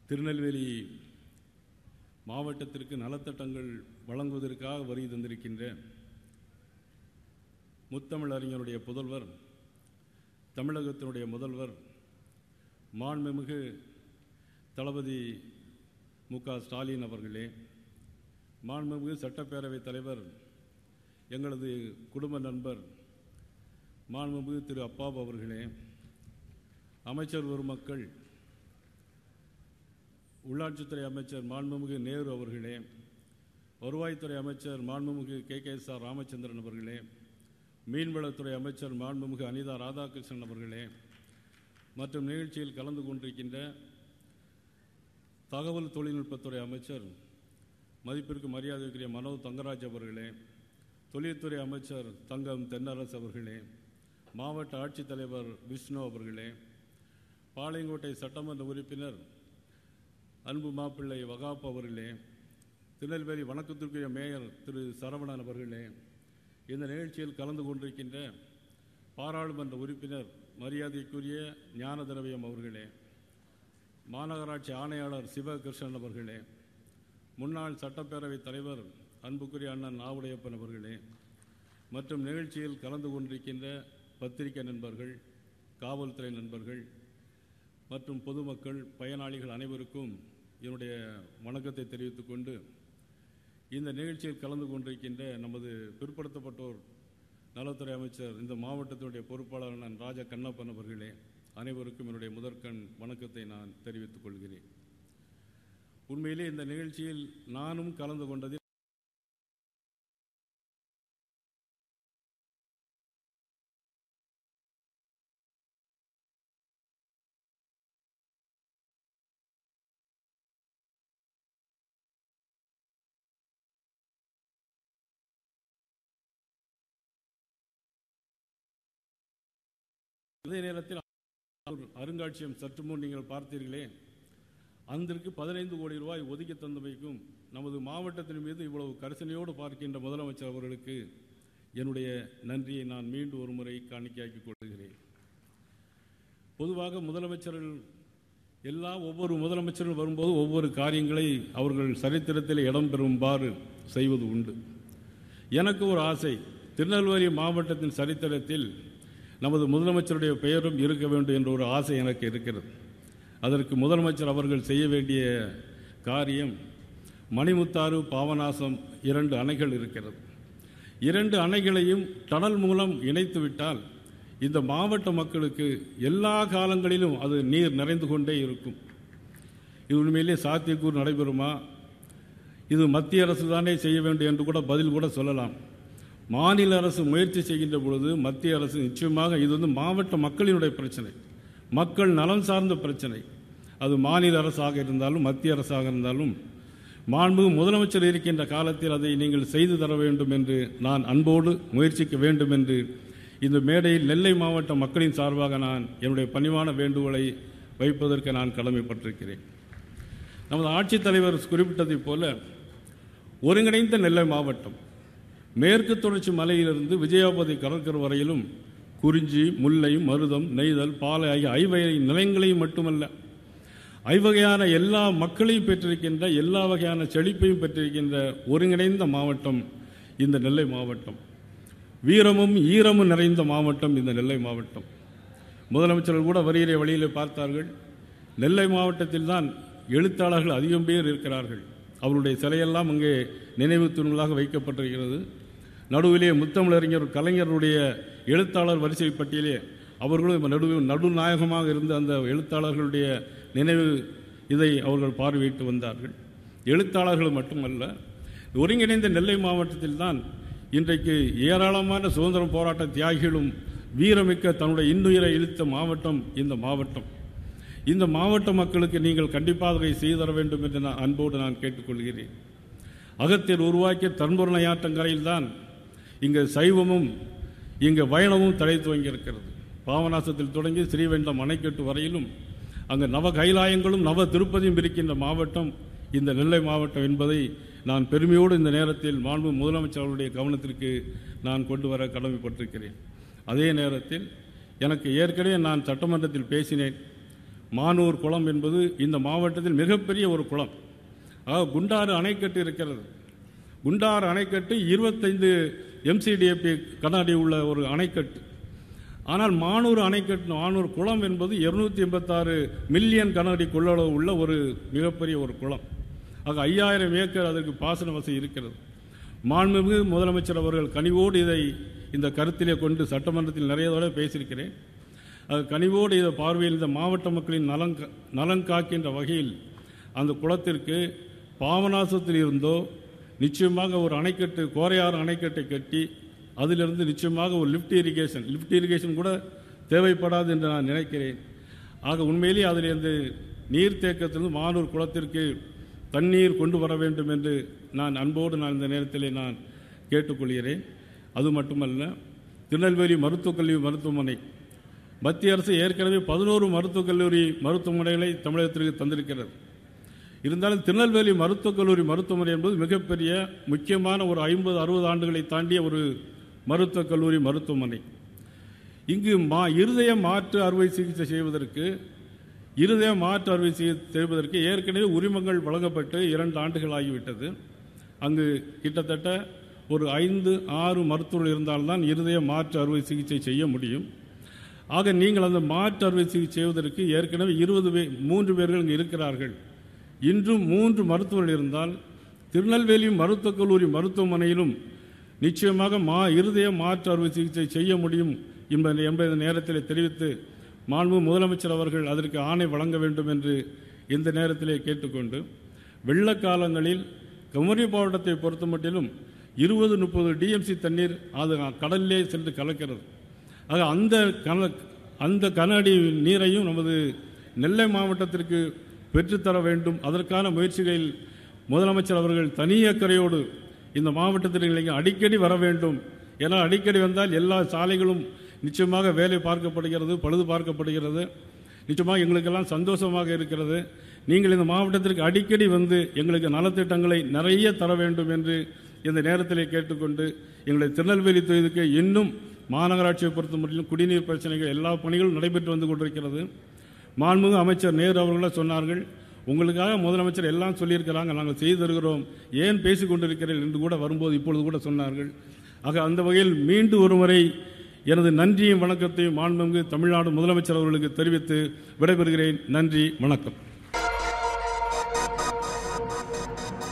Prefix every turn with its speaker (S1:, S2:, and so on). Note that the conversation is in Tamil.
S1: திருநெல்வேலி மாவட்டத்திற்கு நலத்திட்டங்கள் வழங்குவதற்காக வருகை தந்திருக்கின்ற முத்தமிழ் அறிஞருடைய புதல்வர் தமிழகத்தினுடைய முதல்வர் மாண்புமிகு தளபதி மு க ஸ்டாலின் அவர்களே மாண்புமிகு சட்டப்பேரவைத் தலைவர் எங்களது குடும்ப நண்பர் மாண்புமிகு திரு அப்பாப் அவர்களே அமைச்சர் பெருமக்கள் உள்ளாட்சித்துறை அமைச்சர் மாண்புமிகு நேரு அவர்களே வருவாய்த்துறை அமைச்சர் மாண்புமிகு K K S R Ramachandran அவர்களே மீன்வளத்துறை அமைச்சர் மாண்புமிகு அனிதா ராதாகிருஷ்ணன் அவர்களே மற்றும் நிகழ்ச்சியில் கலந்து கொண்டிருக்கின்ற தகவல் தொழில்நுட்பத்துறை அமைச்சர் மதிப்பிற்கு மரியாதைக்குரிய மனோ தங்கராஜ் அவர்களே தொழில்துறை அமைச்சர் தங்கம் தென்னரசு அவர்களே மாவட்ட ஆட்சித்தலைவர் விஷ்ணு அவர்களே பாளையங்கோட்டை சட்டமன்ற உறுப்பினர் அன்பு மாப்பிள்ளை வகாப் அவர்களே திருநெல்வேலி வணக்கத்திற்குரிய மேயர் திரு சரவணன் அவர்களே இந்த நிகழ்ச்சியில் கலந்து கொண்டிருக்கின்ற பாராளுமன்ற உறுப்பினர் மரியாதைக்குரிய ஞான திரவியம் அவர்களே மாநகராட்சி ஆணையாளர் சிவகிருஷ்ணன் அவர்களே முன்னாள் சட்டப்பேரவைத் தலைவர் அன்புக்குரிய அண்ணன் ஆவுடையப்பன் அவர்களே மற்றும் நிகழ்ச்சியில் கலந்து கொண்டிருக்கின்ற பத்திரிகை நண்பர்கள் காவல்துறை நண்பர்கள் மற்றும் பொதுமக்கள் பயனாளிகள் அனைவருக்கும் என்னுடைய வணக்கத்தை தெரிவித்துக் கொண்டு இந்த நிகழ்ச்சியில் கலந்து கொண்டிருக்கின்ற நமது பிற்படுத்தப்பட்டோர் நலத்துறை அமைச்சர் இந்த மாவட்டத்தினுடைய பொறுப்பாளர் அண்ணன் ராஜா கண்ணப்பன் அவர்களே அனைவருக்கும் என்னுடைய முதற்கண் வணக்கத்தை நான் தெரிவித்துக் கொள்கிறேன் உண்மையிலே இந்த நிகழ்ச்சியில் நானும் கலந்து கொண்டதில் அதே நேரத்தில் அருங்காட்சியகம் சற்று முன் நீங்கள் பார்த்தீர்களே அந்திற்கு பதினைந்து கோடி ரூபாய் ஒதுக்கி தந்தமைக்கும் நமது மாவட்டத்தின் மீது இவ்வளவு கரிசனையோடு பார்க்கின்ற முதலமைச்சர் அவர்களுக்கு என்னுடைய நன்றியை நான் மீண்டும் ஒரு முறை காணிக்கையாக்கிக் கொள்கிறேன் பொதுவாக முதலமைச்சர்கள் எல்லா ஒவ்வொரு முதலமைச்சர்கள் வரும்போது ஒவ்வொரு காரியங்களை அவர்கள் சரித்திரத்தில் இடம்பெறும்பாறு செய்வது உண்டு எனக்கு ஒரு ஆசை திருநெல்வேலி மாவட்டத்தின் சரித்திரத்தில் நமது முதலமைச்சருடைய பெயரும் இருக்க வேண்டும் என்ற ஒரு ஆசை எனக்கு இருக்கிறது அதற்கு முதலமைச்சர் அவர்கள் செய்ய வேண்டிய காரியம் மணிமுத்தாறு பாவநாசம் இரண்டு அணைகள் இருக்கிறது இரண்டு அணைகளையும் டனல் மூலம் இணைத்து விட்டால் இந்த மாவட்ட மக்களுக்கு எல்லா காலங்களிலும் அது நீர் நிறைந்து கொண்டே இருக்கும் இது உண்மையிலே சாத்தியக்கூறு நடைபெறுமா இது மத்திய அரசு தானே செய்ய வேண்டும் என்று கூட பதில் கூட சொல்லலாம் மாநில அரசு முயற்சி செய்கின்ற பொழுது மத்திய அரசு நிச்சயமாக இது வந்து மாவட்ட மக்களினுடைய பிரச்சனை மக்கள் நலன் சார்ந்த பிரச்சனை அது மாநில அரசாக இருந்தாலும் மத்திய அரசாக இருந்தாலும் மாண்புகு முதலமைச்சர் இருக்கின்ற காலத்தில் அதை நீங்கள் செய்து தர வேண்டும் என்று நான் அன்போடு முயற்சிக்க வேண்டும் என்று இந்த மேடையில் நெல்லை மாவட்ட மக்களின் சார்பாக நான் என்னுடைய பணிவான வேண்டுகோளை வைப்பதற்கு நான் கடமைப்பட்டிருக்கிறேன் நமது ஆட்சித்தலைவர் குறிப்பிட்டதைப் போல ஒருங்கிணைந்த நெல்லை மாவட்டம் மேற்கு தொடர்ச்சி மலையிலிருந்து விஜயாபதி கடற்கரை வரையிலும் குறிஞ்சி முல்லை மருதம் நெய்தல் பாலை ஆகிய ஐவகை நிலங்களையும் மட்டுமல்ல ஐவகையான எல்லா மக்களையும் பெற்றிருக்கின்ற எல்லா வகையான செழிப்பையும் பெற்றிருக்கின்ற ஒருங்கிணைந்த மாவட்டம் இந்த நெல்லை மாவட்டம் வீரமும் ஈரமும் நிறைந்த மாவட்டம் இந்த நெல்லை மாவட்டம் முதலமைச்சர்கள் கூட வருகிற வழியில் பார்த்தார்கள் நெல்லை மாவட்டத்தில் தான் எழுத்தாளர்கள் அதிகம் பேர் இருக்கிறார்கள் அவருடைய சிலையெல்லாம் அங்கே நினைவு தூண்களாக வைக்கப்பட்டிருக்கிறது நடுவிலே முத்தமிழறிஞர் கலைஞருடைய எழுத்தாளர் வரிசை பட்டியலே அவர்களும் நடு நடுநாயகமாக இருந்த அந்த எழுத்தாளர்களுடைய நினைவு இதை அவர்கள் பார்வையிட்டு வந்தார்கள் எழுத்தாளர்கள் மட்டுமல்ல ஒருங்கிணைந்த நெல்லை மாவட்டத்தில் தான் இன்றைக்கு ஏராளமான சுதந்திர போராட்ட தியாகிகளும் வீரமிக்க தன்னுடைய இன்னுயிரை இழுத்த மாவட்டம் இந்த மாவட்டம் இந்த மாவட்ட மக்களுக்கு நீங்கள் கண்டிப்பாக அதை செய்து தர வேண்டும் என்று நான் அன்போடு நான் கேட்டுக்கொள்கிறேன் அகத்தில் உருவாக்கிய தன்பொருளையாற்றங்கரையில் தான் இங்கே சைவமும் இங்கே வைணவமும் தடை துவங்கியிருக்கிறது பாவநாசத்தில் தொடங்கி ஸ்ரீவெண்டம் அணைக்கட்டு வரையிலும் அங்கே நவ கைலாயங்களும் நவ திருப்பதியும் இருக்கின்ற மாவட்டம் இந்த நெல்லை மாவட்டம் என்பதை நான் பெருமையோடு இந்த நேரத்தில் மாண்பு முதலமைச்சர் அவருடைய கவனத்திற்கு நான் கொண்டு வர கடமைப்பட்டிருக்கிறேன் அதே நேரத்தில் எனக்கு ஏற்கனவே நான் சட்டமன்றத்தில் பேசினேன் மானூர் குளம் என்பது இந்த மாவட்டத்தில் மிகப்பெரிய ஒரு குளம் ஆக குண்டாறு அணைக்கட்டு இருக்கிறது குண்டாறு அணைக்கட்டு இருபத்தைந்து எம்சிடிஎப்பி கண்ணாடி உள்ள ஒரு அணைக்கட்டு ஆனால் மானூர் அணைக்கட்டு மானூர் குளம் என்பது இருநூத்தி எண்பத்தாறு மில்லியன் கனஅடி கொள்ளளவு உள்ள ஒரு மிகப்பெரிய ஒரு குளம் ஆக ஐயாயிரம் ஏக்கர் அதற்கு பாசன வசதி இருக்கிறது மாண்புமிகு முதலமைச்சர் அவர்கள் கனிவோடு இதை இந்த கருத்திலே கொண்டு சட்டமன்றத்தில் நிறைய தடவை பேசியிருக்கிறேன் அது கனிவோடு இதை பார்வையில் இந்த மாவட்ட மக்களின் நலன் கா- நலன் காக்கின்ற வகையில் அந்த குளத்திற்கு பாவநாசத்தில் இருந்தோ நிச்சயமாக ஒரு அணைக்கட்டு கோரையாறு அணைக்கட்டை கட்டி அதிலிருந்து நிச்சயமாக ஒரு லிஃப்ட் இரிகேஷன் லிஃப்ட் இரிகேஷன் கூட தேவைப்படாது என்று நான் நினைக்கிறேன் ஆக உண்மையிலேயே அதிலிருந்து நீர்த்தேக்கத்திலிருந்து மானூர் குளத்திற்கு தண்ணீர் கொண்டு வர வேண்டும் என்று நான் அன்போடு நான் இந்த நேரத்திலே நான் கேட்டுக்கொள்கிறேன் அது மட்டுமல்ல திருநெல்வேலி மருத்துவக் கல்வி மருத்துவமனை மத்திய அரசு ஏற்கனவே பதினோரு மருத்துவக் கல்லூரி மருத்துவமனைகளை தமிழகத்திற்கு தந்திருக்கிறது இருந்தாலும் திருநெல்வேலி மருத்துவக் கல்லூரி மருத்துவமனை என்பது மிகப்பெரிய முக்கியமான ஒரு ஐம்பது அறுபது ஆண்டுகளை தாண்டிய ஒரு மருத்துவக் கல்லூரி மருத்துவமனை இங்கு மா இருதய மாற்று அறுவை சிகிச்சை செய்வதற்கு இருதய மாற்று அறுவை சிகிச்சை செய்வதற்கு ஏற்கனவே உரிமங்கள் வழங்கப்பட்டு இரண்டு ஆண்டுகள் ஆகிவிட்டது அங்கு கிட்டத்தட்ட ஒரு ஐந்து ஆறு மருத்துவர்கள் இருந்தால்தான் இருதய மாற்று அறுவை சிகிச்சை செய்ய முடியும் ஆக நீங்கள் அந்த மாற்று அறுவை சிகிச்சை செய்வதற்கு ஏற்கனவே இருபது பேர் மூன்று பேர்கள் இங்கு இருக்கிறார்கள் இன்றும் மூன்று மருத்துவர்கள் இருந்தால் திருநெல்வேலி மருத்துவக் கல்லூரி மருத்துவமனையிலும் நிச்சயமாக மா இருதய மாற்று அறுவை சிகிச்சை செய்ய முடியும் என்பதை என்பதை இந்த நேரத்தில் தெரிவித்து மாண்பு முதலமைச்சர் அவர்கள் அதற்கு ஆணை வழங்க வேண்டும் என்று இந்த நேரத்திலே கேட்டுக்கொண்டு வெள்ளக்காலங்களில் குமரி மாவட்டத்தை பொறுத்த மட்டிலும் இருபது முப்பது டிஎம்சி தண்ணீர் அது கடலிலே சென்று கலக்கிறது ஆக அந்த கன அந்த கன அடி நீரையும் நமது நெல்லை மாவட்டத்திற்கு பெற்றுத்தர வேண்டும் அதற்கான முயற்சிகளில் முதலமைச்சர் அவர்கள் தனி அக்கறையோடு இந்த மாவட்டத்திற்கு நீங்கள் அடிக்கடி வர வேண்டும் ஏன்னா அடிக்கடி வந்தால் எல்லா சாலைகளும் நிச்சயமாக வேலை பார்க்கப்படுகிறது பழுது பார்க்கப்படுகிறது நிச்சயமாக எங்களுக்கெல்லாம் சந்தோஷமாக இருக்கிறது நீங்கள் இந்த மாவட்டத்திற்கு அடிக்கடி வந்து எங்களுக்கு நலத்திட்டங்களை நிறைய தர வேண்டும் என்று இந்த நேரத்திலே கேட்டுக்கொண்டு எங்களுடைய திருநெல்வேலி தொகுதிக்கு இன்னும் மாநகராட்சியை பொறுத்த மட்டும் குடிநீர் பிரச்சனைகள் எல்லா பணிகளும் நடைபெற்று வந்து கொண்டிருக்கிறது மாண்புமிகு அமைச்சர் நேரு அவர்களும் சொன்னார்கள் உங்களுக்காக முதலமைச்சர் எல்லாம் சொல்லியிருக்கிறாங்க நாங்கள் செய்து தருகிறோம் ஏன் பேசிக் கொண்டிருக்கிறீர்கள் என்று கூட வரும்போது இப்பொழுது கூட சொன்னார்கள் ஆக அந்த வகையில் மீண்டும் ஒருமுறை எனது நன்றியும் வணக்கத்தையும் மாண்புமிகு தமிழ்நாடு முதலமைச்சர் அவர்களுக்கு தெரிவித்து விடைபெறுகிறேன் நன்றி வணக்கம்